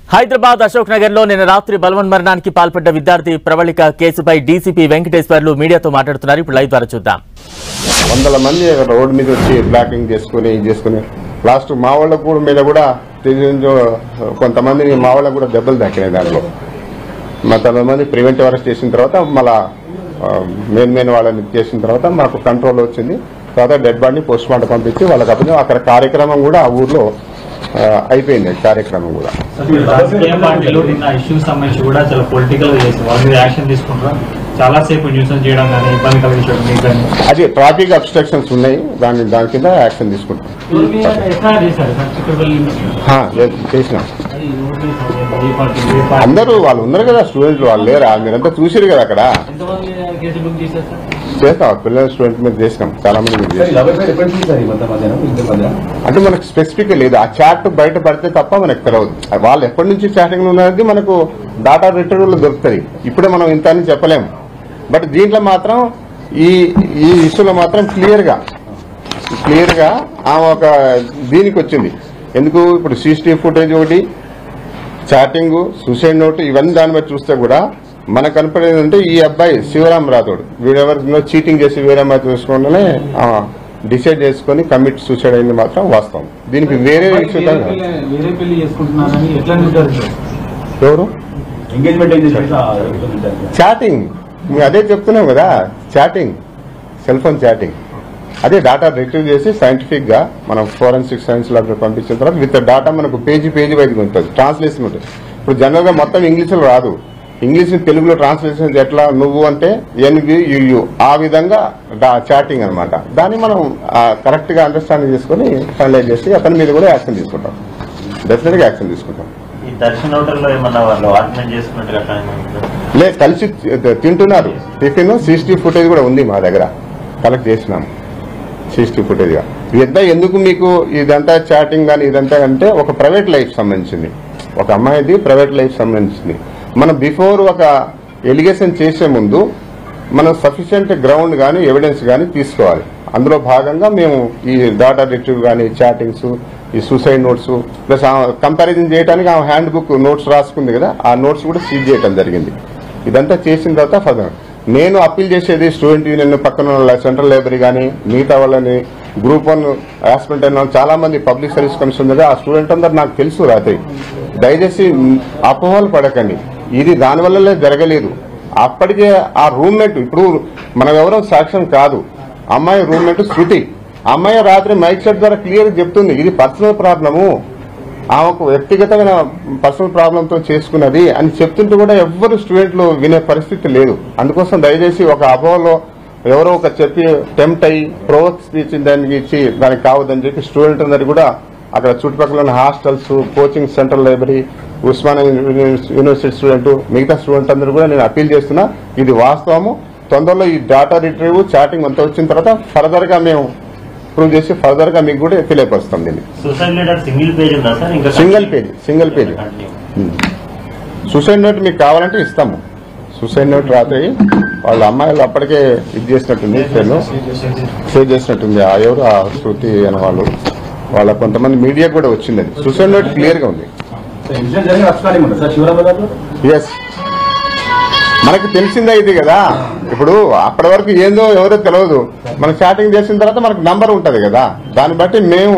హైదరాబాద్ అశోక్ నగర్ లో నిన్న రాత్రి బలవన్మరణానికి పాల్పడ్డ విద్యార్థి ప్రవళిక కేసుపై డీసీపీ వెంకటేశ్వర్లు మీడియాతో మాట్లాడుతున్నారు ఇప్పుడు లైవ్ ద్వారా చూద్దాం వందల మంది అక్కడ రోడ్డు మీద వచ్చి బ్లాకింగ్ చేసుకుని ఇది చేసుకుని లాస్ట్ మా వాళ్ళ కూడా మీద కూడా తెలియని కొంతమందిని మా వాళ్ళకు కూడా దెబ్బలు తాకినాయి దాంట్లో మా కొంతమంది ప్రివెంటివ్ అరెస్ట్ చేసిన తర్వాత మళ్ళా మెయిన్ మెయిన్ వాళ్ళని చేసిన తర్వాత మాకు కంట్రోల్ వచ్చింది తర్వాత డెడ్ బాడీని పోస్ట్ మార్టం పంపించి వాళ్ళకి అప్పుడు అక్కడ కార్యక్రమం కూడా ఆ ఊర్లో ఆ, అయిపోయింది కార్యక్రమం కూడా రాజకీయ పార్టీలు నిన్న ఇష్యూస్ సంబంధించి కూడా చాలా పొలిటికల్ గా చేస్తారు వాళ్ళ మీద యాక్షన్ తీసుకుంటారు చాలా సేపు న్యూసెన్స్ చేయడం కానీ ఇబ్బంది కలిగించడం మీకు కానీ అది ట్రాఫిక్ అబ్స్ట్రక్షన్స్ ఉన్నాయి దాని దాని కింద యాక్షన్ తీసుకుంటాం ఎట్లా చేశారు చిక్కడపల్లి ఆ, లేదు, చేసినాం అది ఎవరు చేశారు? ఏ పార్టీ ఏ పార్టీ అందరూ వాళ్ళు ఉన్నారు కదా స్టూడెంట్లు వాళ్ళు లేరా మీరంతా చూసిరు కదా అక్కడ ఎంతమంది కేసు బుక్ చేశారు సార్ చేస్తాం పిల్లల స్టూడెంట్ మీద చేసినాం చాలా మంది మీద సార్ చేసినాం యాభై పేరు ఎప్పటి నుంచి సార్ ఈ మధ్య మధ్యాహ్నం ఇంటి మధ్య అంటే మనకు స్పెసిఫిక్ లేదు ఆ చాట్ బయట పడితే తప్ప మనకు తెలియదు వాళ్ళు ఎప్పటి నుంచి చాటింగ్ ఉన్నది మనకు డాటా రిటర్న్ దొరుకుతుంది ఇప్పుడే మనం ఇంత అని చెప్పలేము బట్ దీంట్లో మాత్రం ఈ ఈ ఇష్యూలో మాత్రం క్లియర్ గా క్లియర్ గా ఆమె ఒక దీనికి వచ్చింది ఎందుకు ఇప్పుడు సీసీటీవీ ఫుటేజ్ ఒకటి చాటింగ్ సూసైడ్ నోట్ ఇవన్నీ దాన్ని బట్టి చూస్తే కూడా మనకు కనపడేది అంటే ఈ అబ్బాయి శివరాం రాథోడ్ వీడెవరినో చీటింగ్ చేసి వేరే అమ్మాయి చూసుకోగానే డిసైడ్ చేసుకొని కమిట్ సూసైడ్ అయింది మాత్రం వాస్తవం దీనికి వేరే ఇష్యూ వేరే పెళ్లి వేరే పెళ్లి చేసుకుంటున్నారని ఎట్లా నిర్ధారించారు ఎవరు ఎంగేజ్మెంట్ ఏం చేసి చాటింగ్ మేము అదే చెప్తున్నాం కదా చాటింగ్ సెల్ ఫోన్ చాటింగ్ అదే డాటా రిట్రీవ్ చేసి సైంటిఫిక్ గా మనం ఫోరెన్సిక్ సైన్స్ ల్యాబ్ పంపించిన తర్వాత విత్ డాటా మనకు పేజీ పేజీ బయటకు ఉంటుంది ట్రాన్స్లేషన్ ఉంటుంది ఇప్పుడు జనరల్ గా మొత్తం ఇంగ్లీష్ లో రాదు ఇంగ్లీష్ ని తెలుగులో ట్రాన్స్లేషన్ ఎట్లా నువ్వు అంటే ఎన్వి యుయు ఆ విధంగా చాటింగ్ అన్నమాట దాన్ని మనం కరెక్ట్ గా అండర్స్టాండింగ్ చేసుకుని ఫైనలైజ్ చేసి అతని మీద కూడా యాక్షన్ తీసుకుంటాం డెఫినెట్ గా యాక్షన్ తీసుకుంటాం ఈ దర్శన్ హోటల్లో ఏమన్నా వాళ్ళు ఆర్గ్యుమెంట్ చేసుకున్నట్టుగా అట్లా ఏమన్నా ఉందా? లే కలిసి తి- తింటున్నారు టిఫిన్ సీసీటీవీ ఫుటేజ్ కూడా ఉంది మా దగ్గర కలెక్ట్ చేసినాం సీసీటీవీ ఫుటేజ్ గా ఇదంతా ఎందుకు మీకు ఇదంతా చాటింగ్ కానీ ఇదంతా అంటే ఒక ప్రైవేట్ లైఫ్ సంబంధించింది ఒక అమ్మాయిది ప్రైవేట్ లైఫ్ సంబంధించింది మనం బిఫోర్ ఒక ఎలిగేషన్ చేసే ముందు మనం సఫిషియంట్ గ్రౌండ్ కానీ ఎవిడెన్స్ కానీ తీసుకోవాలి అందులో భాగంగా మేము ఈ డాటా రిట్రీవ్ కానీ చాటింగ్స్ ఈ సూసైడ్ నోట్స్ ప్లస్ కంపారిజన్ చేయడానికి ఆ హ్యాండ్ బుక్ నోట్స్ రాసుకుంది కదా ఆ నోట్స్ కూడా సీజ్ చేయడం జరిగింది ఇదంతా చేసిన తర్వాత ఫర్దర్ నేను అప్పీల్ చేసేది స్టూడెంట్ యూనియన్ పక్కన ఉన్న సెంట్రల్ లైబ్రరీ కానీ మిగతా వాళ్ళని గ్రూప్ వన్ ఆస్పిరెంట్ అయిన వాళ్ళు చాలా మంది పబ్లిక్ సర్వీస్ కమిషన్ ఉంది కదా, ఆ స్టూడెంట్ అందరు నాకు తెలుసు రాత్రి దయచేసి అపోహలు పడకండి ఇది దానివల్లనే జరగలేదు అప్పటికే ఆ రూమ్మేట్ ఇప్పుడు మనం ఎవరో సాక్ష్యం కాదు అమ్మాయి రూమ్మేట్ శృతి అమ్మాయి రాత్రి మైక్ సెట్ ద్వారా క్లియర్ చెప్తుంది ఇది పర్సనల్ ప్రాబ్లము ఆమెకు వ్యక్తిగతమైన పర్సనల్ ప్రాబ్లంతో చేసుకున్నది అని చెప్తుంటే కూడా ఎవ్వరు స్టూడెంట్లు వినే పరిస్థితి లేదు అందుకోసం దయచేసి ఒక అపోలో ఎవరో ఒక చెప్పి టెంప్ట్ అయ్యి ప్రోవోక్ స్పీచ్ దానికి ఇచ్చి దానికి కావద్దని చెప్పి స్టూడెంట్ అందరు కూడా అక్కడ చుట్టుపక్కల ఉన్న hostels coaching central library Osmania university student మిగతా స్టూడెంట్ అందరూ కూడా నేను అప్పీల్ చేస్తున్నా ఇది వాస్తవము తొందరలో ఈ డాటా రిట్రీవ్ చాటింగ్ అంతా వచ్చిన తర్వాత ఫర్దర్ గా మేము ప్రూవ్ చేసి ఫర్దర్ గా మీకు కూడా తెలియపరుస్తాం దీన్ని సూసైడ్ లెటర్ సింగిల్ పేజ్ ఉందా సార్ ఇంకా single page single page continue suicide note మీకు కావాలంటే ఇస్తాము సూసైడ్ నోట్ రాత్రి వాళ్ళ అమ్మాయిలు అప్పటికే ఇది చేసినట్టుంది సెల్ సేవ్ చేసినట్టుంది ఆ ఎవరు ఆ శృతి అనే వాళ్ళు వాళ్ళ కొంతమంది మీడియా కూడా వచ్చింది అది సూసైడ్ నోట్ క్లియర్ గా ఉంది సార్ ఇన్సిడెంట్ జరిగిన అప్స్కాలింగ్ ఉంటుంది సార్ శివరాబాద్ లో ఎస్ మనకు తెలిసిందే ఇది కదా ఇప్పుడు అప్పటి వరకు ఏందో ఎవరో తెలియదు మనం చాటింగ్ చేసిన తర్వాత మనకు నంబర్ ఉంటది కదా దాన్ని బట్టి మేము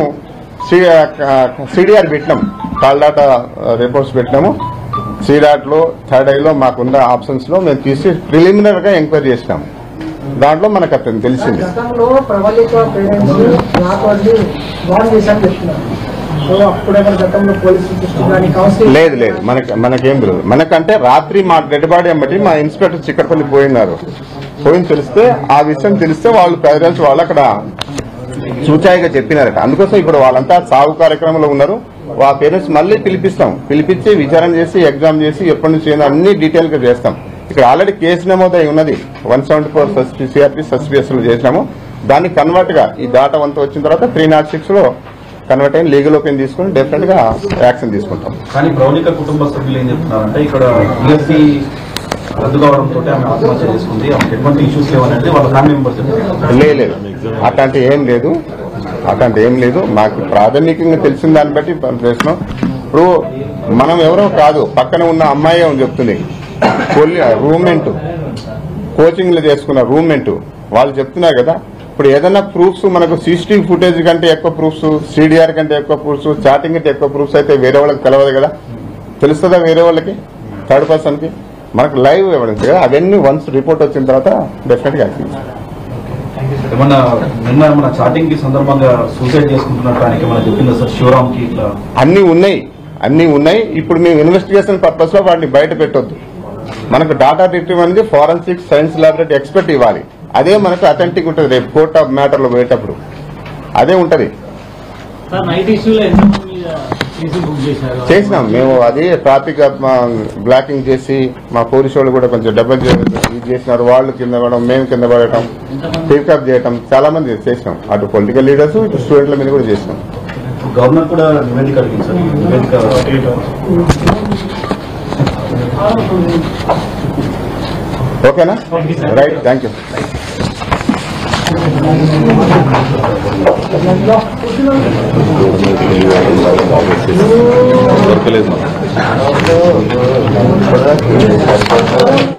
సిడిఆర్ పెట్టినాం కాల్ డాటా రిపోర్ట్స్ పెట్టినాము సిడాట్ లో థర్డ్ ఐలో మాకున్న ఆప్షన్స్ లో మేము తీసి ప్రిలిమినరీ గా ఎంక్వైరీ చేసినాము దాంట్లో మనకు అతను తెలిసింది గతంలో ప్రబలిత పేరెంట్స్ నాకు అది బాండ్ చేశాను చెప్తున్నారు సో అప్పుడేమైనా గతంలో పోలీసు దృష్టి కానీ కౌన్సిలింగ్ లేదు లేదు మనకి మనకేం తెలియదు మనకంటే రాత్రి మా డెడ్ బాడీ బట్టి మా ఇన్స్పెక్టర్ చిక్కడపల్లి పోయినారు పోయిన తెలిస్తే ఆ విషయం తెలిస్తే వాళ్ళు పేరెంట్స్ వాళ్ళు అక్కడ సూచాయిగా చెప్పినారట అందుకోసం ఇప్పుడు వాళ్ళంతా సాగు కార్యక్రమంలో ఉన్నారు ఆ పేరెంట్స్ మళ్ళీ పిలిపిస్తాం పిలిపించి విచారణ చేసి ఎగ్జామ్ చేసి ఎప్పటి నుంచి ఏందో అన్ని డీటెయిల్ గా చేస్తాం ఇక్కడ ఆల్రెడీ కేసు నమోదై ఉన్నది వన్ సెవెంటీ ఫోర్ సిఆర్పి సస్పిఎస్ లో చేసినాము దాన్ని కన్వర్ట్ గా ఈ డాటా అంతా వచ్చిన తర్వాత త్రీ నాట్ సిక్స్ లో కన్వర్ట్ అయిన లీగల్ ఓపెన్ తీసుకుని డెఫినెట్ గా యాక్షన్ తీసుకుంటాం కానీ ప్రౌఢిక కుటుంబ సభ్యులు ఏం చెప్తున్నారంటే ఇక్కడ బిఎస్సీ రద్దు కావడంతో ఆమె ఆత్మహత్య చేసుకుంది ఆమెకు ఎటువంటి ఇష్యూస్ లేవనేది వాళ్ళ ఫ్యామిలీ మెంబర్స్ చెప్తున్నారు లే- లేదు అట్లాంటి ఏం లేదు అట్లాంటి ఏం లేదు మాకు ప్రాథమికంగా తెలిసిన దాన్ని బట్టి పని చేస్తున్నాం ఇప్పుడు మనం ఎవరో కాదు పక్కన ఉన్న అమ్మాయి అని చెప్తుంది రూమ్మెంట్ కోచింగ్లు చేసుకున్న రూమ్మెంట్ వాళ్ళు చెప్తున్నారు కదా ఇప్పుడు ఏదైనా ప్రూఫ్స్ మనకు సీసీటీవీ ఫుటేజ్ కంటే ఎక్కువ ప్రూఫ్స్ సిడిఆర్ కంటే ఎక్కువ ప్రూఫ్స్ చాటింగ్ కంటే ఎక్కువ ప్రూఫ్స్ అయితే వేరే వాళ్ళకి తెలవదు కదా తెలుస్తుందా వేరే వాళ్ళకి థర్డ్ పర్సన్ కి మనకు లైవ్ ఎవిడెన్స్ కదా అవన్నీ వన్స్ రిపోర్ట్ వచ్చిన తర్వాత డెఫినెట్ గా యాక్షన్ తీసుకుంటాం. ఏమన్నా నిన్న మన చాటింగ్ కి సందర్భంగా సూసైడ్ చేసుకుంటున్నట్టు ఆయనకి ఏమన్నా చెప్పిందా సార్ శివరామ్ కి ఇట్లా అన్ని ఉన్నాయి అన్ని ఉన్నాయి ఇప్పుడు మేము ఇన్వెస్టిగేషన్ పర్పస్ లో వాటిని బయట పెట్టొద్దు మనకు డాటా రిట్రీవ్ అనేది ఫారెన్సిక్ సైన్స్ ల్యాబొరేటరీ ఎక్స్పర్ట్ ఇవ్వాలి అదే మనకు అథెంటిక్ ఉంటుంది రేపు కోర్ట్ ఆఫ్ మ్యాటర్ లో పోయేటప్పుడు అదే ఉంటది సార్ నైట్ ఇష్యూలో ఎంతమంది మీద కేసు బుక్ చేశారు చేసినాం మేము అది ట్రాఫిక్ బ్లాకింగ్ చేసి మా పోలీసు వాళ్ళు కూడా కొంచెం డబ్బులు ఇది చేసినారు వాళ్ళు కింద పడడం మేము కింద పడటం పికప్ చేయటం చాలా మంది చేసినాం అటు పొలిటికల్ లీడర్స్ ఇటు స్టూడెంట్ల మీద కూడా చేసినాం గవర్నర్ కూడా నివేదిక అడిగింది సార్ నివేదిక ఓకేనా రైట్ థ్యాంక్ యూ దొరకలేదు మాకు